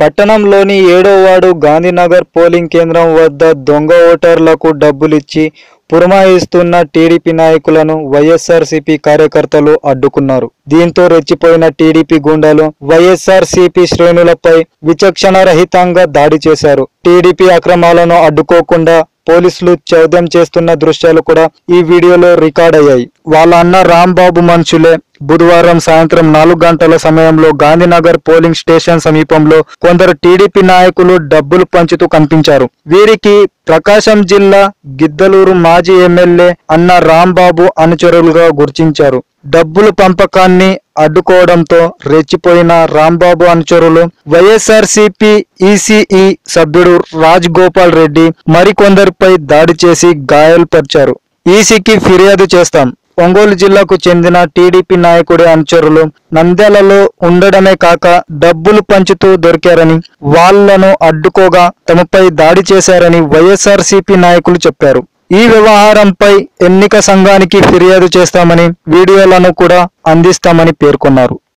పట్టణంలోని ఏడో ward Gandhinagar polling కేంద్రం వద్ద దొంగ ఓటర్లకు డబ్బులిచ్చి పురమాయిస్తున్న టీడీపీ నాయకులను వైఎస్ఆర్సీపీ కార్యకర్తలు అడ్డుకున్నారు దీంతో రెచ్చిపోయిన టీడీపీ గుండాలు వైఎస్ఆర్సీపీ శ్రేణులపై విచక్షణ రహితంగా దాడి చేశారు టీడీపీ అక్రమాలను అడ్డుకోకుండా పోలీసులు చౌద్యం చేస్తున్న దృశ్యాలు కూడా ఈ వీడియోలో రికార్డ్ అయ్యాయి వాళ్ళ అన్న రాంబాబు మనుషులే బుధవారం సాయంత్రం నాలుగు గంటల సమయంలో గాంధీనగర్ పోలింగ్ స్టేషన్ సమీపంలో కొందరు టీడీపీ నాయకులు డబ్బులు పంచుతూ కనిపించారు వీరికి ప్రకాశం జిల్లా గిద్దలూరు మాజీ ఎమ్మెల్యే అన్న రాంబాబు అనుచరులుగా గుర్తించారు డబ్బుల పంపకాన్ని అడ్డుకోవడంతో రెచ్చిపోయిన రాంబాబు అనుచరులు వైఎస్ఆర్సీపీ ఈసీఈ సభ్యుడు రాజ్ గోపాల్ రెడ్డి మరికొందరిపై దాడి చేసి గాయాలుపరిచారు ఈసీకి ఫిర్యాదు చేస్తాం ఒంగోలు జిల్లాకు చెందిన టీడీపీ నాయకుడి అనుచరులు నంద్యాలలో ఉండడమే కాక డబ్బులు పంచుతూ దొరికారని వాళ్లను అడ్డుకోగా తమపై దాడి చేశారని వైఎస్ఆర్సీపీ నాయకులు చెప్పారు ఈ వ్యవహారంపై ఎన్నిక సంఘానికి ఫిర్యాదు చేస్తామని వీడియోలను కూడా అందిస్తామని పేర్కొన్నారు